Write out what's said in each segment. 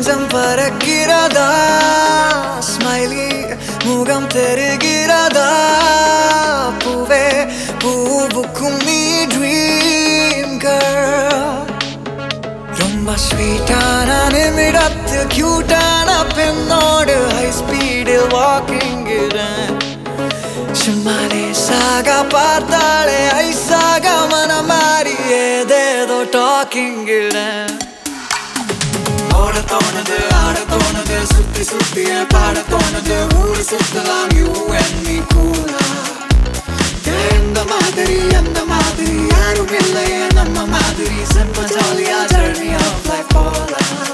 நெஞ்சம் பறக்கிறதா ஸ்மைலி முகம் தெரிகிறதா பூவே பூவுக்கும் நீ ட்ரீம் girl ரொம்ப ஸ்வீட்டான நிமிடத்து கியூட்டான பெண்ணோடு ஹை ஸ்பீடில் வாக்கிங்கிறேன் சும்மாலே சாக பார்த்தாலே ஐசாக மனம் மாறி ஏதேதோ டாக்கிங்கிறேன் ஓட தோணுது ஆட தோணுது சுத்தி சுத்திய பாட தோணுது ஊர் சுத்தலாம் யூ அண்ட் மீ கூலா எந்த மாதிரி அந்த மாதிரி யாரும் இல்லையே நம்ம மாதிரி செம்ம ஜாலியா ஜர்னி ஆஃப் லைஃப் போலாம்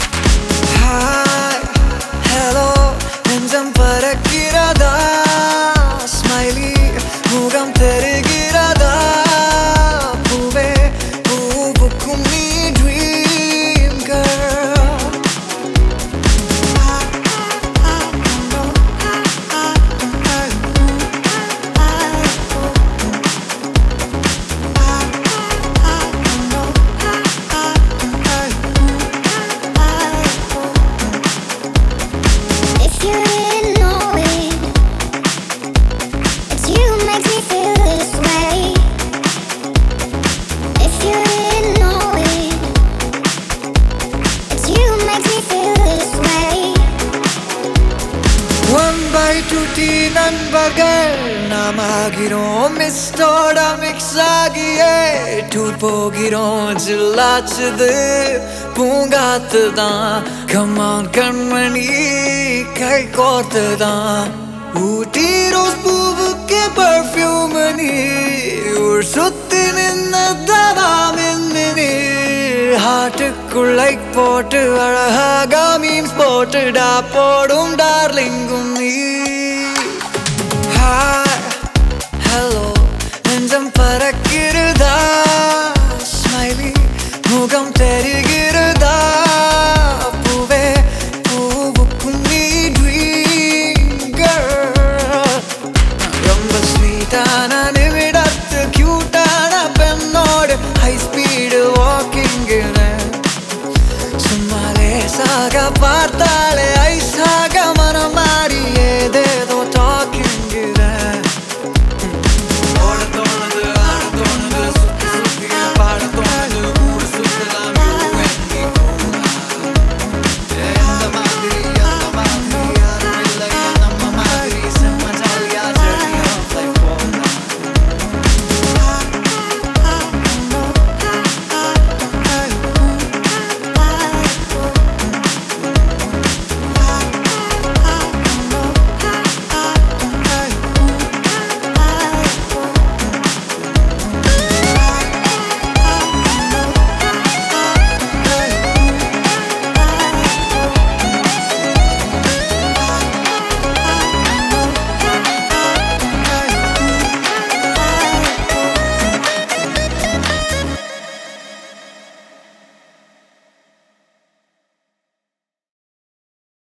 ஹாய் ஹலோ நெஞ்சம் பறக்கிறதா ஸ்மைலி முகம் தெரிகிறதா பூவே பூவுக்கும் நீ dream girl If you didn't know it, it's you makes me feel this way. If you didn't know it, it's you makes me feel this way. One by two tea நண்பர்கள் நாம் ஆகிறோம் மிஸ்டோட mix ஆகியே tour போகிறோம் ஜில்லாச்சுது பூங்காத்து தான் come on கண்மணி கை கோர்த்து தான் ஊட்டி rose பூவுக்கு perfume நீ ஊர் சுத்தி நின்னதா மின்மினி ஹார்ட்டுக்குள் லைக் போட்டு அழகாக மீம்ஸ் போட்டுடா போடும் டார்லிங்கும் நீ ஹாய் ஹலோ நெஞ்சம் பறக்கிறதா ஸ்மைலி முகம் தெரிகிறதா பூவே பூவுக்கும் நீ ட்ரீம் girl ரொம்ப ஸ்வீட்டான நிமிடத்து கியூட்டான பெண்ணோடு ஹை ஸ்பீடு வாக்கிங் சும்மா லேசாக பார்த்தால்